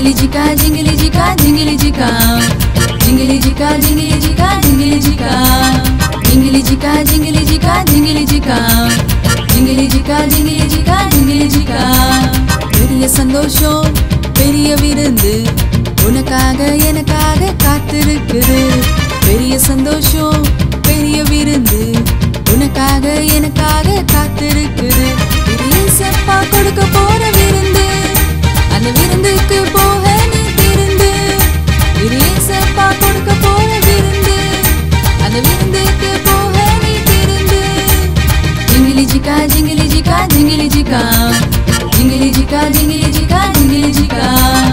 ஜிங்கிலி ஜிகா ஜிங்கிலி ஜிகா ஜிங்கிலி ஜிகா ஜிங்கிலி ஜிகா ஜிங்கிலி ஜிகா ஜிங்கிலி ஜிகா ஜிங்கிலி ஜிகா ஜிங்கிலி ஜிகா ஜிங்கிலி ஜிகா ஜிங்கிலி ஜிகா ஜிங்கிலி ஜிகா ஜிங்கிலி ஜிகா பெரிய சந்தோஷம் பெரிய விருந்து உனக்காக எனக்காக காத்திருக்குது பெரிய சந்தோஷம் பெரிய விருந்து உனக்காக எனக்காக காத்திருக்குது இது ஏசப்பா கொடுக்க போற விருந்து அந்த விருந்துக்கு போக நீ திருந்து இது ஏசப்பா கொடுக்க போற விருந்து அந்த விருந்துக்கு போக நீ திருந்து ஜிங்கிலி ஜிகா ஜிங்கிலி ஜிகா ஜிங்கிலி ஜிகா ஜிங்கிலி ஜிகா ஜிங்கிலி ஜிகா ஜிங்கிலி ஜிகா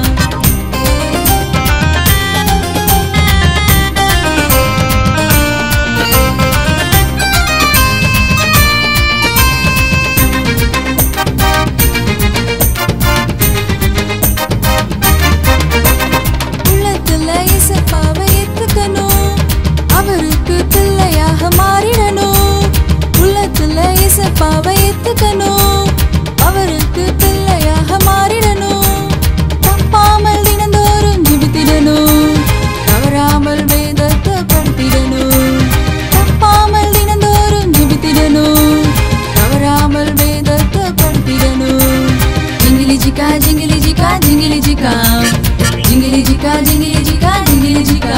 உள்ளத்துல இசப்பாவை ஏத்துக்கணும் அவருக்கு பிள்ளையாக மாறிடணும் உள்ளத்துல இசப்பாவை ஏத்துக்கணும் அவருக்கு பிள்ளையாக மாறிடணும் தப்பாமல் தினந்தோறும் ஜிபித்திடணும் தவறாமல் வேதத்தை படித்திடணும் தப்பாமல் தினந்தோறும் ஜிபித்திடணும் தவறாமல் வேதத்தை படித்திடணும் ஜிங்கிலி ஜிகா ஜிங்கிலி ஜிகா ஜிங்கிலி ஜிகா ஜிங்கிலி ஜிகா ஜிங்கிலி ஜிகா ஜிங்கிலி ஜிகா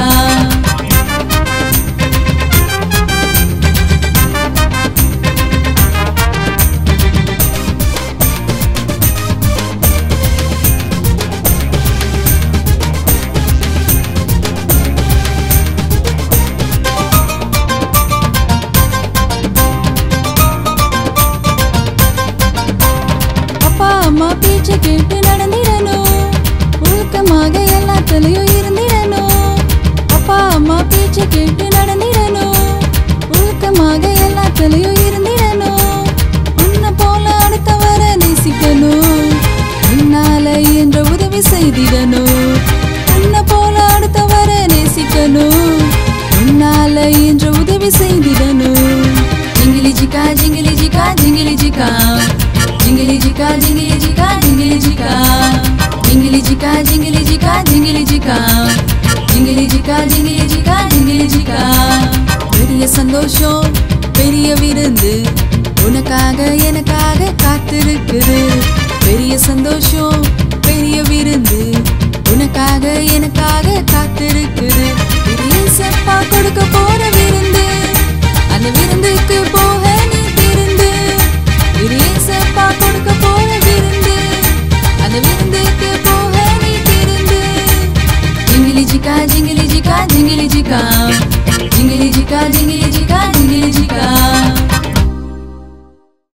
அப்பா அம்மா பேச்ச கேட்டு நடந்திடணும் ஒழுக்கமாக எல்லாத்துலயும் இருந்திடணும் அப்பா அம்மா பேச்ச கேட்டு நடந்திடணும் ஒழுக்கமாக எல்லாத்துலயும் இருந்திடணும் உன்னை போல அடுத்தவரை நேசிக்கணும் உன்னால என்ற உதவி செய்திடணும் உன்னை போல அடுத்தவரை நேசிக்கணும் உன்னால என்ற உதவி செய்திடணும் ஜிங்கிலி ஜிகா ஜிங்கிலி ஜிகா ஜிங்கிலி ஜிகா ஜிங்கிலி ஜிகா ஜிங்கிலி ஜிகா ஜிங்கிலி ஜிகா ஜிங்கிலி ஜிகா ஜிங்கிலி ஜிகா ஜிங்கிலி ஜிகா ஜிங்கிலி ஜிகா ஜிங்கிலி ஜிகா ஜிங்கிலி ஜிகா பெரிய சந்தோஷம் பெரிய விருந்து உனக்காக எனக்காக காத்திருக்குது பெரிய சந்தோஷம் பெரிய விருந்து உனக்காக எனக்காக காத்திருக்கு